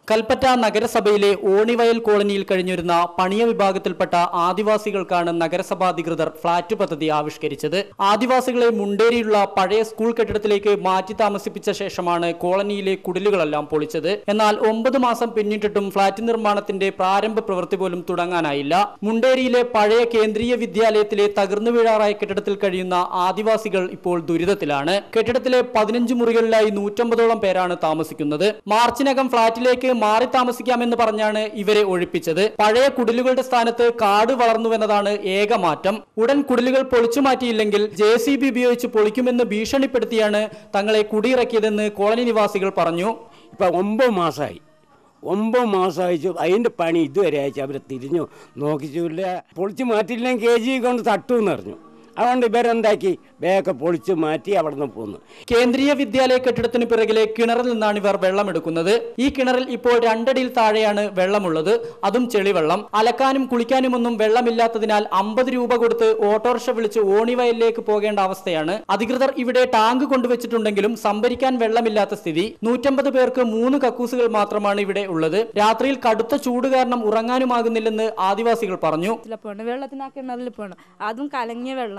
കൽപ്പറ്റ നഗരസഭയിലെ ഓണിവയൽ കോളനിയിൽ കഴിഞ്ഞിരുന്ന പണിയ വിഭാഗത്തിൽപ്പെട്ട ആദിവാസികൾക്കാണ് നഗരസഭാ അധികൃതർ ഫ്ളാറ്റ് പദ്ധതി ആവിഷ്കരിച്ചത് ആദിവാസികളെ മുണ്ടേരിയുള്ള പഴയ സ്കൂൾ കെട്ടിടത്തിലേക്ക് മാറ്റി താമസിപ്പിച്ച ശേഷമാണ് കോളനിയിലെ കുടിലുകളെല്ലാം പൊളിച്ചത് എന്നാൽ ഒമ്പത് മാസം പിന്നിട്ടിട്ടും ഫ്ളാറ്റ് നിർമ്മാണത്തിന്റെ പ്രാരംഭ പ്രവൃത്തി പോലും തുടങ്ങാനായില്ല മുണ്ടേരിയിലെ പഴയ കേന്ദ്രീയ വിദ്യാലയത്തിലെ തകർന്നു വീഴാറായ കെട്ടിടത്തിൽ കഴിയുന്ന ആദിവാസികൾ ഇപ്പോൾ ദുരിതത്തിലാണ് കെട്ടിടത്തിലെ പതിനഞ്ച് മുറികളിലായി നൂറ്റമ്പതോളം പേരാണ് താമസിക്കുന്നത് മാർച്ചിനകം ഫ്ളാറ്റിലേക്ക് മാറി താമസിക്കാമെന്ന് പറഞ്ഞാണ് ഇവരെ ഒഴിപ്പിച്ചത് പഴയ കുടിലുകളുടെ സ്ഥാനത്ത് കാട് വളർന്നുവെന്നതാണ് ഏക മാറ്റം ഉടൻ കുടിലുകൾ പൊളിച്ചു മാറ്റിയില്ലെങ്കിൽ ജെ സി ബി ഉപയോഗിച്ച് പൊളിക്കുമെന്ന് ഭീഷണിപ്പെടുത്തിയാണ് തങ്ങളെ കുടിയിറക്കിയതെന്ന് കോളനി നിവാസികൾ പറഞ്ഞു ഇപ്പം ഒമ്പത് മാസമായി ഒമ്പത് മാസം അയച്ചു അതിൻ്റെ പണി ഇതുവരെ അയച്ചു അവർ തിരിഞ്ഞു നോക്കിച്ചില്ല പൊളിച്ച് മാറ്റിയില്ലെങ്കിൽ കെ ജി കൊണ്ട് തട്ടുമെന്ന് പറഞ്ഞു അതുകൊണ്ട് ഇവരെന്താക്കി വേഗം പൊളിച്ച് മാറ്റി അവിടെ നിന്ന് പോന്നു കേന്ദ്രീയ വിദ്യാലയ കെട്ടിടത്തിന് പിറകിലെ കിണറിൽ നിന്നാണ് ഇവർ വെള്ളമെടുക്കുന്നത് ഈ കിണറിൽ ഇപ്പോൾ രണ്ടടിയിൽ താഴെയാണ് വെള്ളമുള്ളത് അതും ചെളിവെള്ളം അലക്കാനും കുളിക്കാനുമൊന്നും വെള്ളമില്ലാത്തതിനാൽ അമ്പത് രൂപ കൊടുത്ത് ഓട്ടോറിക്ഷ വിളിച്ച് ഓണിവയലിലേക്ക് പോകേണ്ട അവസ്ഥയാണ് അധികൃതർ ഇവിടെ ടാങ്ക് കൊണ്ടുവച്ചിട്ടുണ്ടെങ്കിലും സംഭരിക്കാൻ വെള്ളമില്ലാത്ത സ്ഥിതി നൂറ്റമ്പത് പേർക്ക് മൂന്ന് കക്കൂസുകൾ മാത്രമാണ് ഇവിടെ ഉള്ളത് രാത്രിയിൽ കടുത്ത ചൂട് കാരണം ഉറങ്ങാനുമാകുന്നില്ലെന്ന് ആദിവാസികൾ പറഞ്ഞു വെള്ളത്തിലെ പോണം വെള്ളത്തിന് ആ കിണറിൽ പോണം അതും കലങ്ങിയ വെള്ളം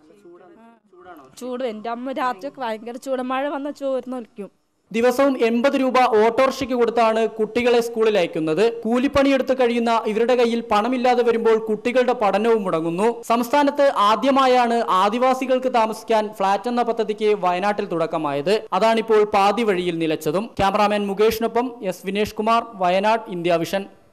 ചൂട് എൻ്റെ അമ്മ രാത്രിയൊക്കെ ഭയങ്കര ചൂട് മഴ വന്ന ചോർന്ന് ഒലിക്കും ദിവസവും എൺപത് രൂപ ഓട്ടോറിക്ഷയ്ക്ക് കൊടുത്താണ് കുട്ടികളെ സ്കൂളിൽ അയക്കുന്നത് കൂലിപ്പണിയെടുത്ത് കഴിയുന്ന ഇവരുടെ കയ്യിൽ പണമില്ലാതെ വരുമ്പോൾ കുട്ടികളുടെ പഠനവും മുടങ്ങുന്നു സംസ്ഥാനത്ത് ആദ്യമായാണ് ആദിവാസികൾക്ക് താമസിക്കാൻ ഫ്ളാറ്റ് എന്ന പദ്ധതിക്ക് വയനാട്ടിൽ തുടക്കമായത് അതാണിപ്പോൾ പാതി വഴിയിൽ നിലച്ചതും ക്യാമറാമാൻ മുകേഷിനൊപ്പം S Vinesh Kumar Wayanad India vision